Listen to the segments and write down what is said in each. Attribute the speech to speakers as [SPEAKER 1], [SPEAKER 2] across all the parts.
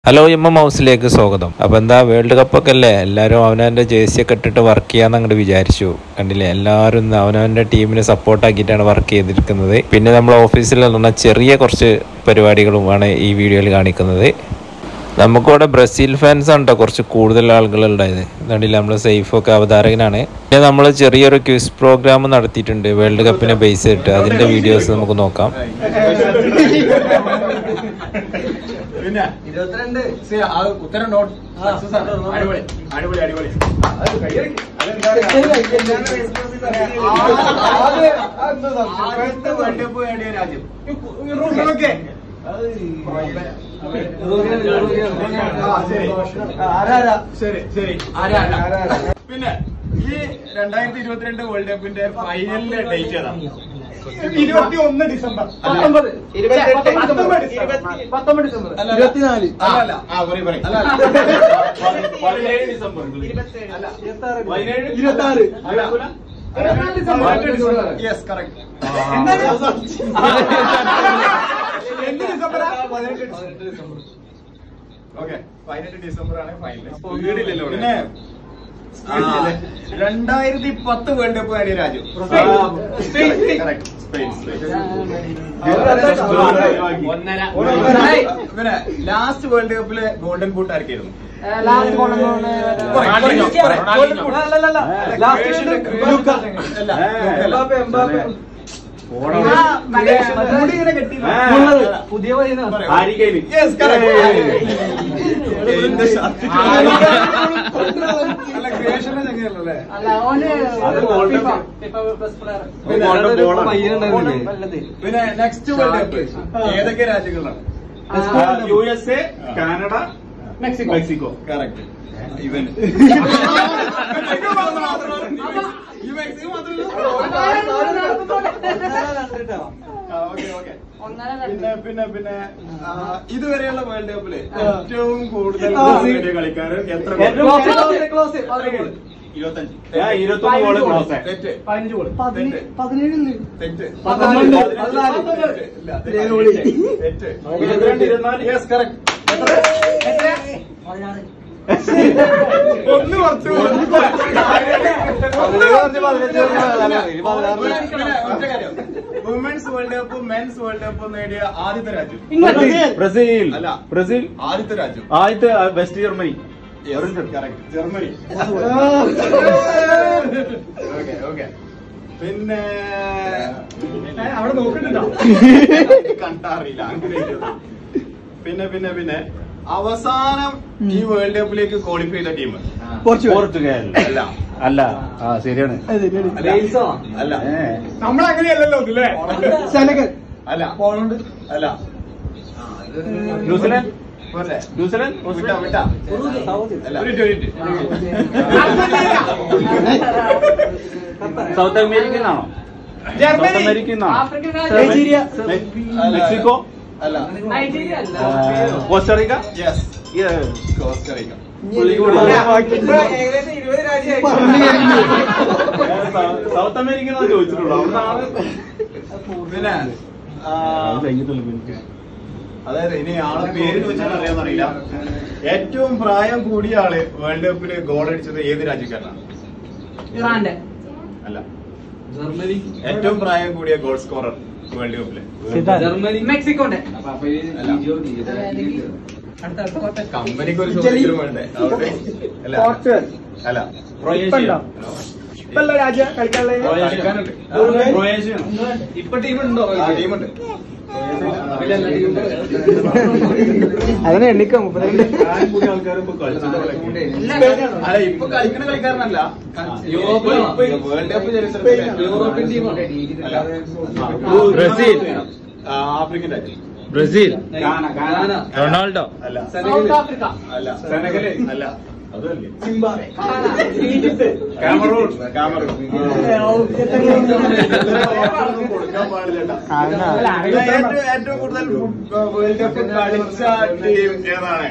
[SPEAKER 1] Hello M M ഹൗസിലേക്ക് സ്വാഗതം അപ്പോൾ എന്താ വേൾഡ് കപ്പ് ഒക്കെ അല്ലേ എല്ലാവരും അവനവൻ്റെ ജേഴ്സി ഒക്കെ ഇട്ടിട്ട് വർക്ക് ചെയ്യാന്ന് അങ്ങോട്ട് വിചാരിച്ചു കണ്ടില്ലേ എല്ലാവരും ഇന്ന് അവനവൻ്റെ ടീമിനെ സപ്പോർട്ട് ആക്കിയിട്ടാണ് വർക്ക് ചെയ്തിരിക്കുന്നത് പിന്നെ നമ്മൾ ഓഫീസിൽ നടന്ന ചെറിയ കുറച്ച് പരിപാടികളുമാണ് ഈ വീഡിയോയിൽ കാണിക്കുന്നത് നമുക്കിവിടെ ബ്രസീൽ ഫാൻസ് ആണ് കേട്ടോ കുറച്ച് കൂടുതൽ ആളുകൾ ഉണ്ടായത് കണ്ടില്ല നമ്മൾ സേഫൊക്കെ അവതാരകനാണ് പിന്നെ നമ്മൾ ചെറിയൊരു ക്വിസ് പ്രോഗ്രാം നടത്തിയിട്ടുണ്ട് വേൾഡ് കപ്പിനെ ബേസ് ചെയ്തിട്ട് അതിൻ്റെ വീഡിയോസ് നമുക്ക് നോക്കാം
[SPEAKER 2] പിന്നെ
[SPEAKER 3] ഇരുപത്തിരണ്ട്
[SPEAKER 2] സി, ആ ഉത്തരം നോട്ട് സക്സസ് ആണ് അടിപൊളി അടിപൊളി അടിപൊളി ആദ്യത്തെ വേൾഡ് കപ്പ് നേടിയ രാജ്യം ഓക്കെ
[SPEAKER 3] ആരാരാ
[SPEAKER 2] ശരി ശരി പിന്നെ ഈ രണ്ടായിരത്തി ഇരുപത്തിരണ്ട് വേൾഡ് കപ്പിന്റെ ഫൈനലിന്റെ ഡേറ്റ് ഏതാ ഇരുപത്തി ഒന്ന് ഡിസംബർ
[SPEAKER 3] പത്തൊമ്പത്
[SPEAKER 2] ഇരുപത്തെട്ട്
[SPEAKER 3] പത്തൊമ്പത്
[SPEAKER 2] ഇരുപത്തി-
[SPEAKER 3] പത്തൊമ്പത് ഡിസംബർ
[SPEAKER 2] അല്ല, അല്ല.
[SPEAKER 3] ഇരുപത്തിനാല്
[SPEAKER 2] അല്ല അല്ല ആ പറയും പറയും അല്ല അല്ല പതിനേഴ് ഡിസംബർ അല്ല പതിനേഴ്
[SPEAKER 3] ഇരുപത്തി ആറ്
[SPEAKER 2] അല്ല
[SPEAKER 3] ഇരുപത്തിനാല് ഡിസംബർ
[SPEAKER 2] യെസ് കറക്റ്റ്
[SPEAKER 3] എന്താണ്?
[SPEAKER 2] എന്ത് ഡിസംബറാ ഓക്കെ പതിനെട്ട് ഡിസംബർ ആണ് ഫൈനൽ പിന്നെ ആ, രണ്ടായിരത്തി പത്ത് വേൾഡ് കപ്പ് നേടിയ രാജ്യം
[SPEAKER 3] സ്പെയിൻ.
[SPEAKER 2] Correct. Spain Spain.
[SPEAKER 3] ഒന്നര.
[SPEAKER 2] പിന്നെ ലാസ്റ്റ് വേൾഡ് കപ്പിലെ ഗോൾഡൻ ബൂട്ട് ആർക്കായിരുന്നു
[SPEAKER 3] ലാസ്റ്റ് കൊണ്ടുവന്ന
[SPEAKER 2] റൊണാൾഡിനോ. റൊണാൾഡിനോ.
[SPEAKER 3] Last Luka.
[SPEAKER 2] അല്ല,
[SPEAKER 3] എംബാപ്പെ, എംബാപ്പെ.
[SPEAKER 2] ആ, മറ്റേ മുടി ഇങ്ങനെ കെട്ടി.
[SPEAKER 3] ഉള്ളത്. പുതിയ വഴിയാണ്.
[SPEAKER 2] പറയൂ. Yes, correct. എന്റെ shirt. അല്ല, creation ന്റെ ചങ്ങലല്ലേ?
[SPEAKER 3] അല്ല, ഓന്
[SPEAKER 2] അത് golden
[SPEAKER 3] FIFA,
[SPEAKER 2] ball.
[SPEAKER 3] FIFA best player.
[SPEAKER 2] പിന്നെ
[SPEAKER 3] അതൊരു
[SPEAKER 2] golden ball.
[SPEAKER 3] പയ്യനുണ്ടായിരുന്നില്ലേ? വല്ലത്.
[SPEAKER 2] പിന്നെ നെക്സ്റ്റ് വേൾഡ് കപ്പ് ഏതൊക്കെ രാജ്യങ്ങളാണ്
[SPEAKER 4] U S A Canada
[SPEAKER 3] Mexico.
[SPEAKER 4] Mexico
[SPEAKER 2] correct ഇവൻ ഈ മെക്സിക്കോ
[SPEAKER 3] ഒന്നര
[SPEAKER 2] പിന്നെ
[SPEAKER 3] രണ്ട്.
[SPEAKER 2] പിന്നെ പിന്നെ ആ, ഇതുവരെയുള്ള വേൾഡ് കപ്പില് ഏറ്റവും കൂടുതൽ
[SPEAKER 3] ആ.
[SPEAKER 2] goal നേടിയ കളിക്കാരൻ എത്ര goal?
[SPEAKER 4] ഏറ്റവും
[SPEAKER 3] Close, close, close. പതിനേഴ് ഗോൾ.
[SPEAKER 2] ഇരുപത്തഞ്ച്
[SPEAKER 4] ഇരുപത്തൊന്ന് ഗോള് ക്ലോസ്
[SPEAKER 2] തെറ്റ്
[SPEAKER 3] പതിനഞ്ച് ഗോൾ.
[SPEAKER 2] തെറ്റ്
[SPEAKER 3] പതിനേഴില്.
[SPEAKER 2] തെറ്റ്
[SPEAKER 3] പതിനാല്.
[SPEAKER 2] പതിനാല്.
[SPEAKER 3] പതിനാല്.
[SPEAKER 2] തെറ്റ്. ഇല്ല, തെറ്റ്.
[SPEAKER 3] ഏഴ് ഗോളി.
[SPEAKER 2] തെറ്റ്
[SPEAKER 4] ഇരുപത്തിരണ്ട്, ഇരുപത്തിനാല്.
[SPEAKER 2] യെസ് കറക്റ്റ് ഒന്ന് കുറച്ച് ഒന്ന് women's world cup men's world cup നേടിയ ആദ്യത്തെ രാജ്യം
[SPEAKER 3] ഇംഗ്ലണ്ട്.
[SPEAKER 4] ബ്രസീൽ
[SPEAKER 2] അല്ല.
[SPEAKER 4] ബ്രസീൽ
[SPEAKER 2] ആദ്യത്തെ രാജ്യം
[SPEAKER 4] ആദ്യത്തെ West Germany
[SPEAKER 2] correct Germany okay okay പിന്നെ
[SPEAKER 3] അവിടെ നോക്കുന്നുണ്ടോ
[SPEAKER 2] കണ്ടറിയില്ല അങ്ങനെ ഇരിക്കുന്നു. പിന്നെ പിന്നെ പിന്നെ അവസാനം ഈ വേൾഡ് കപ്പിലേക്ക് ക്വാളിഫൈ ചെയ്ത ടീം
[SPEAKER 4] പോർച്ചുഗൽ
[SPEAKER 2] അല്ല
[SPEAKER 4] അല്ല ആ ശരിയാണ്
[SPEAKER 3] വെയിൽസോ?
[SPEAKER 2] അല്ല
[SPEAKER 4] ഏ.
[SPEAKER 2] നമ്മളങ്ങനെയല്ലല്ലോ ഇതില്ലേ
[SPEAKER 3] സെനഗൽ.
[SPEAKER 2] അല്ല
[SPEAKER 3] പോളണ്ട്.
[SPEAKER 2] അല്ല
[SPEAKER 4] ന്യൂസിലാൻഡ്
[SPEAKER 2] പോരെ?
[SPEAKER 4] ന്യൂസിലാൻഡ്
[SPEAKER 2] വിട്ടാ വിട്ടാ
[SPEAKER 3] സൗദി.
[SPEAKER 2] അല്ല ഒരു മിനിറ്റ്
[SPEAKER 4] സൗത്ത് അമേരിക്കൻ ആണോ സൗത്ത് അമേരിക്കൻ ആണോ
[SPEAKER 3] ആഫ്രിക്കൻ രാജ്യം. നൈജീരിയ.
[SPEAKER 4] മെക്സിക്കോ
[SPEAKER 2] അല്ല
[SPEAKER 3] നൈജീരിയ അല്ല.
[SPEAKER 4] കോസ്റ്ററിക്ക
[SPEAKER 2] യെസ് കോസ്റ്ററിക്ക
[SPEAKER 3] ഏകദേശം ഇരുപത് രാജ്യമായി.
[SPEAKER 4] സൗത്ത് അമേരിക്കൻ ആണ് ചോദിച്ചിട്ടുള്ളൂ അവിടുന്നാണ്
[SPEAKER 2] പിന്നെ ആ, അതായത് ഇനി ആളെ പേര് ചോദിച്ചാൽ അറിയാന്നറിയില്ല ഏറ്റവും പ്രായം കൂടിയ ആള് വേൾഡ് കപ്പില് ഗോൾ അടിച്ചത് ഏത് രാജ്യക്കാരനാണ്
[SPEAKER 3] ഇറാന്റെ.
[SPEAKER 2] അല്ല ഏറ്റവും പ്രായം കൂടിയ ഗോൾ സ്കോറർ വേൾഡ് കപ്പില്
[SPEAKER 3] മെക്സിക്കോന്റെ
[SPEAKER 2] അല്ല
[SPEAKER 3] അടുത്ത അടുത്ത കോട്ടെ.
[SPEAKER 2] കമ്പനിക്ക് ഒരു ചോദ്യം വേണ്ടേ അവിടെ. അല്ല അല്ല
[SPEAKER 4] ക്രൊയേഷ്യ
[SPEAKER 3] ഇപ്പല്ല രാജ്യം കളിക്കാനുള്ളത്
[SPEAKER 2] കളിക്കാനുണ്ട്
[SPEAKER 4] ക്രൊയേഷ്യ
[SPEAKER 3] ഇപ്പൊ ടീമുണ്ടോ
[SPEAKER 2] ആ, ടീമുണ്ട്
[SPEAKER 3] അതിനെ എണ്ണിക്കാം മുപ്പത്തിരണ്ട്
[SPEAKER 4] ആൾക്കാരും ഇപ്പൊ കളിച്ചിട്ടുള്ള
[SPEAKER 2] അല്ല ഇപ്പൊ കളിക്കുന്ന കളിക്കാരനല്ല
[SPEAKER 3] യൂറോപ്പ്
[SPEAKER 2] ഇപ്പൊ വേൾഡ് കപ്പ് ചരിത്രത്തിലെ
[SPEAKER 3] യൂറോപ്യൻ ടീമാണ്
[SPEAKER 2] അല്ല
[SPEAKER 1] ബ്രസീൽ.
[SPEAKER 2] ആ, ആഫ്രിക്കൻ രാജ്യം
[SPEAKER 1] ബ്രസീൽ
[SPEAKER 4] ഗാന ഗാന
[SPEAKER 1] റൊണാൾഡോ
[SPEAKER 2] അല്ല
[SPEAKER 3] സൗത്ത് ആഫ്രിക്ക
[SPEAKER 2] അല്ല
[SPEAKER 4] സെനഗല്.
[SPEAKER 2] അല്ല അതല്ലേ
[SPEAKER 3] സിംബാബ്വെ ഈജിപ്ത്
[SPEAKER 2] കാമറൂൺ കാമറൂൺ കൊടുക്കാൻ പാടില്ല ഏറ്റവും ഏറ്റവും കൂടുതൽ വേൾഡ് കപ്പ് കളിച്ച ടീം ഏതാണ്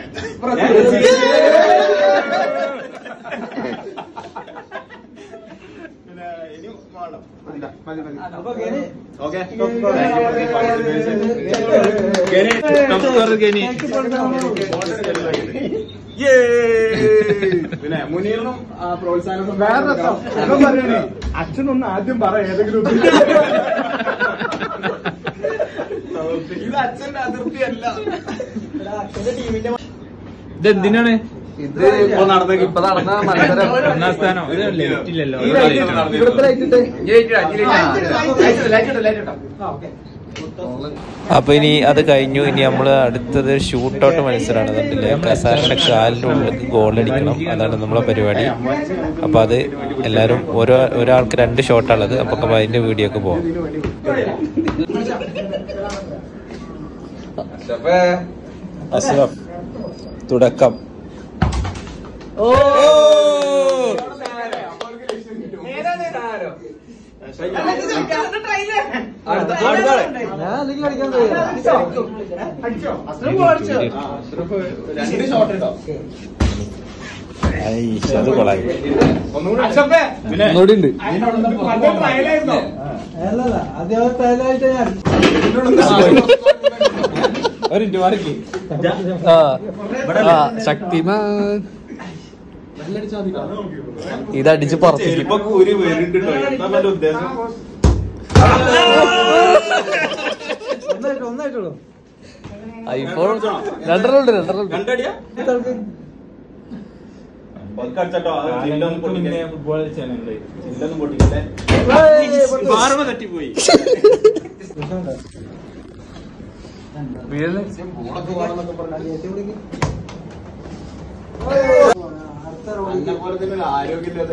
[SPEAKER 2] പിന്നെ ഇനി ഓക്കെ ഗനി നമസ്കാരം ഗനി പിന്നെ മുനീറിനും ആ, പ്രോത്സാഹന സംഭാവന
[SPEAKER 4] അച്ഛനൊന്ന് ആദ്യം പറ ഏതെങ്കിലും
[SPEAKER 2] ഇത് അച്ഛന്റെ അതിർത്തിയല്ല
[SPEAKER 1] ഇതെന്തിനാണ്
[SPEAKER 2] ഇത് ഇപ്പൊ നടന്ന ഇപ്പൊ നടന്ന മത്സരം
[SPEAKER 1] ഒന്നാം സ്ഥാനം ഇല്ലല്ലോ
[SPEAKER 2] ഈ ലൈറ്റ് നടന്നു. ഇവിടുത്തെ ലൈറ്റ് ഇട്ടേ. ലൈറ്റ് ഇട്ടോ, ലൈറ്റ് ഇട്ടോ, ലൈറ്റ് ഇട്ടോ.
[SPEAKER 1] അപ്പൊ ഇനി അത് കഴിഞ്ഞു ഇനി നമ്മൾ അടുത്തത് ഷൂട്ട് ഔട്ട് മത്സരമാണ് കണ്ടില്ലേ കസാരയുടെ കാലിന്റെ ഉള്ളിൽ ഗോൾ അടിക്കണം അതാണ് നമ്മളെ പരിപാടി അപ്പൊ അത് എല്ലാരും ഓരോ ഒരാൾക്ക് രണ്ട് ഷോട്ടാണുള്ളത് അപ്പൊ നമുക്ക് അതിന്റെ വീഡിയോ ഒക്കെ പോവാം അസ്രഫ് തുടക്കം
[SPEAKER 2] രണ്ട് ഷോട്ട് ഇട്ടോ
[SPEAKER 1] ഐ, അത് കൊളായി
[SPEAKER 2] ഒന്നുകൂടി അച്ഛപ്പേ പിന്നെ പണ്ട് trial ആയിരുന്നോ?
[SPEAKER 1] ഒരു മിനിറ്റ് മാറിക്ക്
[SPEAKER 3] ശക്തിമാൻ ഇതടിച്ച് പുറത്തേക്ക്
[SPEAKER 4] ചെരുപ്പൊ കൂരി വരുന്നുണ്ട് കേട്ടോ എന്താ എന്റെ ഉദ്ദേശം
[SPEAKER 3] ഇപ്പോൾ രണ്ടെണ്ണുണ്ട് രണ്ടെണ്ണുണ്ട്
[SPEAKER 4] രണ്ടടിയാ പക്കടിച്ചോ ചില്ലൊന്നും പൊട്ടിക്കല്ലേ ഫുട്ബോൾ ചില്ലൊന്നും പൊട്ടിക്കല്ലേ മാറുമ്പോ തട്ടിപ്പോയി
[SPEAKER 2] അന്നെ പോലെ തന്നെ ഒരു ആരോഗ്യമില്ലാത്ത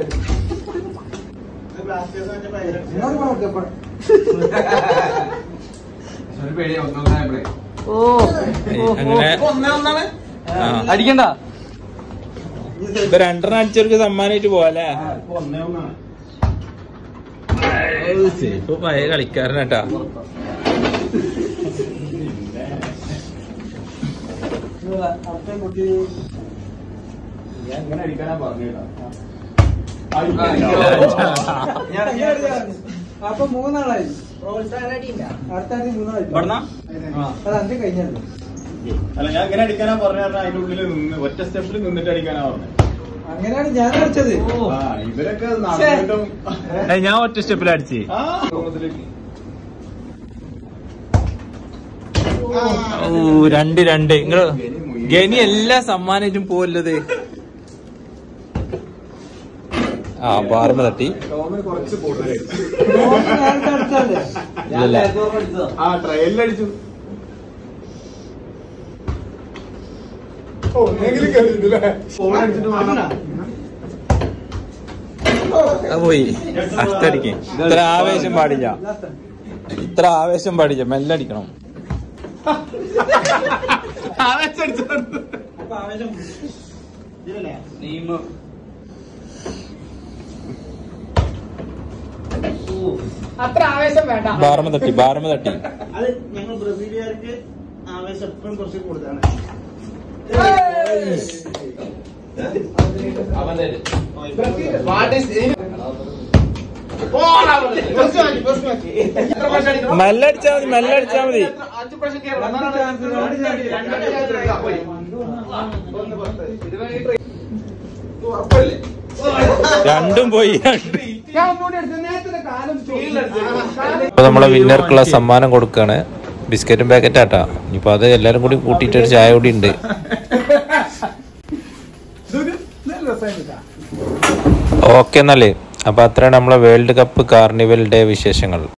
[SPEAKER 2] ഒരു പേടിയാ ഒന്നൊന്നായപ്പോഴേ
[SPEAKER 3] ഓ
[SPEAKER 1] അങ്ങനെ
[SPEAKER 2] ഒന്നേ ഒന്നാണ്
[SPEAKER 1] ആ.
[SPEAKER 3] അടിക്കണ്ട
[SPEAKER 1] ഇപ്പൊ രണ്ടെണ്ണം അടിച്ചവർക്ക് സമ്മാനമായിട്ട് പോവാല്ലേ
[SPEAKER 4] ഒന്നേ ഒന്നാണ്
[SPEAKER 1] ഇപ്പൊ പഴയ കളിക്കാരനാട്ടാ
[SPEAKER 2] ഞാൻ ഇങ്ങനെ അടിക്കാനാ പറഞ്ഞേട്ടാ
[SPEAKER 5] അപ്പൊ മൂന്നാളായി അടുത്ത ആഴ്ച മൂന്നാളായി
[SPEAKER 4] ഇവിടുന്നാ?
[SPEAKER 5] അത് അഞ്ച് കഴിഞ്ഞല്ലോ
[SPEAKER 4] അല്ല ഞാൻ ഇങ്ങനെ അടിക്കാനാ പറഞ്ഞ അതിന്റെ ഉള്ളിൽ നിന്ന് ഒറ്റ സ്റ്റെപ്പിൽ നിന്നിട്ട് അടിക്കാനാ പറഞ്ഞത്
[SPEAKER 5] അങ്ങനെയാണ് ഞാൻ കളിച്ചത്
[SPEAKER 4] ആ ഇവരൊക്കെ നടന്നിട്ടും
[SPEAKER 1] ഞാൻ ഒറ്റ സ്റ്റെപ്പിൽ അടിച്ച്
[SPEAKER 4] ആ
[SPEAKER 1] ഓ രണ്ട് രണ്ട് നിങ്ങള് ഗനി എല്ലാ സമ്മാനമായിട്ടും പോവല്ലത് ആ ബാർമ തട്ടി
[SPEAKER 2] ടോമിന് കുറച്ച് കൂടുതലായി
[SPEAKER 5] ഞാൻ കളിച്ചല്ലേ
[SPEAKER 1] ഇല്ലല്ല
[SPEAKER 2] ആ ട്രയലിൽ അടിച്ചു ഓ ഒന്നെങ്കിലും കേട്ടിട്ടില്ലേ ഫോൺ അടിച്ചിട്ട് വേണം
[SPEAKER 1] അത് പോയി അഷ്ടടിക്ക് ഇത്ര ആവേശം പാടില്ല ഇത്ര ആവേശം പാടില്ല മെല്ലെ അടിക്കണം
[SPEAKER 5] അപ്പൊ ആവേശം ഇതിലല്ലേ
[SPEAKER 3] അത്ര ആവേശം വേണ്ട
[SPEAKER 1] ബാർമ തട്ടി ബാർമ തട്ടി
[SPEAKER 5] അത് ഞങ്ങൾ ബ്രസീലുകാർക്ക് ആവേശം എപ്പോഴും കുറച്ച് കൂടുതലാണ്
[SPEAKER 1] മെല്ലെ അടിച്ചാ മതി മെല്ലെ അടിച്ചാ മതി രണ്ടും പോയി അപ്പൊ നമ്മളെ വിന്നർക്കുള്ള സമ്മാനം കൊടുക്കാണ് ബിസ്ക്കറ്റും പാക്കറ്റ് ആട്ടാ ഇനിയിപ്പോ അത് എല്ലാരും കൂടി കൂട്ടിയിട്ട് ഒരു ചായ കൂടി ഉണ്ട് ഓക്കെ എന്നാലേ അപ്പൊ അത്രയാണ് നമ്മളെ വേൾഡ് കപ്പ് കാർണിവൽ ഡേ വിശേഷങ്ങൾ